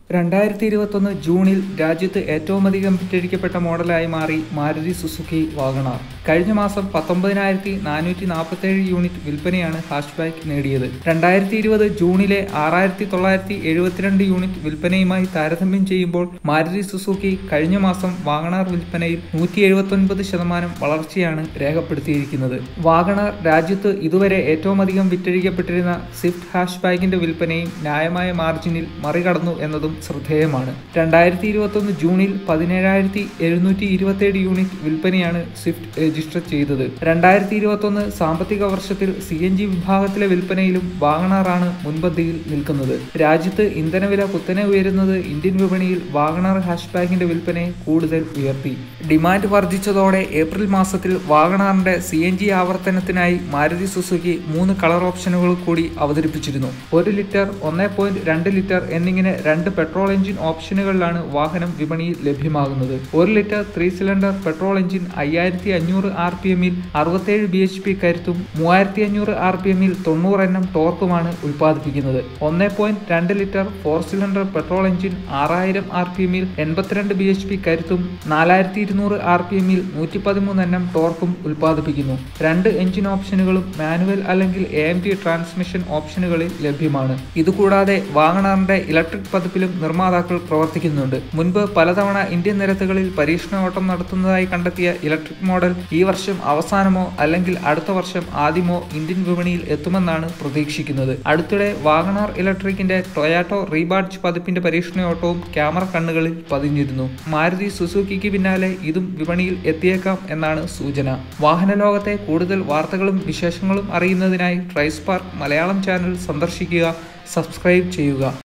രണ്ടായിരത്തി ഇരുപത്തൊന്ന് ജൂണിൽ രാജ്യത്ത് ഏറ്റവുമധികം വിറ്റഴിക്കപ്പെട്ട മോഡലായി മാറി മാരുതി സുസുക്കി വാഗണാർ കഴിഞ്ഞ മാസം പത്തൊമ്പതിനായിരത്തി നാനൂറ്റി നാൽപ്പത്തേഴ് യൂണിറ്റ് വിൽപ്പനയാണ് ഹാഷ്ബാക്ക് നേടിയത് രണ്ടായിരത്തി ഇരുപത് ജൂണിലെ ആറായിരത്തി തൊള്ളായിരത്തി എഴുപത്തിരണ്ട് യൂണിറ്റ് വിൽപ്പനയുമായി താരതമ്യം ചെയ്യുമ്പോൾ മാരുതി സുസുക്കി കഴിഞ്ഞ മാസം വാഗണാർ വിൽപ്പനയിൽ നൂറ്റി എഴുപത്തൊൻപത് ശതമാനം വളർച്ചയാണ് രേഖപ്പെടുത്തിയിരിക്കുന്നത് വാഗണാർ രാജ്യത്ത് ഇതുവരെ ഏറ്റവുമധികം വിറ്റഴിക്കപ്പെട്ടിരുന്ന സ്വിഫ്റ്റ് ഹാഷ്ബാക്കിന്റെ വിൽപ്പനയും ന്യായമായ മാർജിനിൽ മറികടന്നു എന്നതും ശ്രദ്ധേയമാണ് രണ്ടായിരത്തി ഇരുപത്തൊന്ന് ജൂണിൽ പതിനേഴായിരത്തി എഴുന്നൂറ്റി ഇരുപത്തേഴ് യൂണിറ്റ് വിൽപ്പനയാണ് സ്വിഫ്റ്റ് രജിസ്റ്റർ ചെയ്തത് രണ്ടായിരത്തി ഇരുപത്തൊന്ന് സാമ്പത്തിക വർഷത്തിൽ സി എൻ ജി വിഭാഗത്തിലെ വിൽപ്പനയിലും വാഗണാറാണ് മുൻപന്തിയിൽ നിൽക്കുന്നത് രാജ്യത്ത് ഇന്ധനവില കുത്തനെ ഉയരുന്നത് ഇന്ത്യൻ വിപണിയിൽ വാഗണാർ ഹാഷ്ബാക്കിന്റെ വിൽപ്പനയെ കൂടുതൽ ഉയർത്തി ഡിമാൻഡ് വർദ്ധിച്ചതോടെ ഏപ്രിൽ മാസത്തിൽ വാഗണാറിന്റെ സി എൻ ജി ആവർത്തനത്തിനായി മാരുതി സുസുക്കി മൂന്ന് കളർ ഓപ്ഷനുകൾ കൂടി അവതരിപ്പിച്ചിരുന്നു ഒരു ലിറ്റർ ഒന്ന് പോയിന്റ് രണ്ട് ലിറ്റർ എന്നിങ്ങനെ രണ്ട് പെട്രോൾ എഞ്ചിൻ ഓപ്ഷനുകളിലാണ് വാഹനം വിപണിയിൽ ലഭ്യമാകുന്നത് ഒരു litre three cylinder petrol engine അയ്യായിരത്തി അഞ്ഞൂറ് ആർ പി എമ്മിൽ അറുപത്തേഴ് ബി എച്ച് പി കരുത്തും മൂവായിരത്തി അഞ്ഞൂറ് ആർ പി എമ്മിൽ തൊണ്ണൂറ് എണ്ണം ടോർക്കുമാണ് ഉൽപ്പാദിപ്പിക്കുന്നത് ഒന്ന് പോയിന്റ് രണ്ട് litre four cylinder petrol engine ആറായിരം ആർ പി എമ്മിൽ എൺപത്തിരണ്ട് ബി എച്ച് പി കരുത്തും നാലായിരത്തി ഇരുന്നൂറ് ആർ പി എമ്മിൽ നൂറ്റി പതിമൂന്ന് എണ്ണം ടോർക്കും ഉൽപ്പാദിപ്പിക്കുന്നു രണ്ട് എഞ്ചിൻ ഓപ്ഷനുകളും മാനുവൽ അല്ലെങ്കിൽ എ എം ടി ട്രാൻസ്മിഷൻ ഓപ്ഷനുകളിൽ ലഭ്യമാണ് ഇതുകൂടാതെ വാഗണാറിന്റെ ഇലക്ട്രിക് പതിപ്പിലും നിർമ്മാതാക്കൾ പ്രവർത്തിക്കുന്നുണ്ട് മുൻപ് പലതവണ ഇന്ത്യൻ നിരത്തുകളിൽ പരീക്ഷണ ഓട്ടം നടത്തുന്നതായി കണ്ടെത്തിയ ഇലക്ട്രിക് മോഡൽ ഈ വർഷം അവസാനമോ അല്ലെങ്കിൽ അടുത്ത വർഷം ആദ്യമോ ഇന്ത്യൻ വിപണിയിൽ എത്തുമെന്നാണ് പ്രതീക്ഷിക്കുന്നത് അടുത്തിടെ വാഗണാർ ഇലക്ട്രിക്കിന്റെ ടൊയാറ്റോ റീബാഡ്ജ് പതിപ്പിന്റെ പരീക്ഷണയോട്ടവും ക്യാമറ കണ്ണുകളിൽ പതിഞ്ഞിരുന്നു മാരുതി സുസുക്കിക്ക് പിന്നാലെ ഇതും വിപണിയിൽ എത്തിയേക്കാം എന്നാണ് സൂചന വാഹന ലോകത്തെ കൂടുതൽ വാർത്തകളും വിശേഷങ്ങളും അറിയുന്നതിനായി ട്രൈസ്പാർക്ക് മലയാളം ചാനൽ സന്ദർശിക്കുക സബ്സ്ക്രൈബ് ചെയ്യുക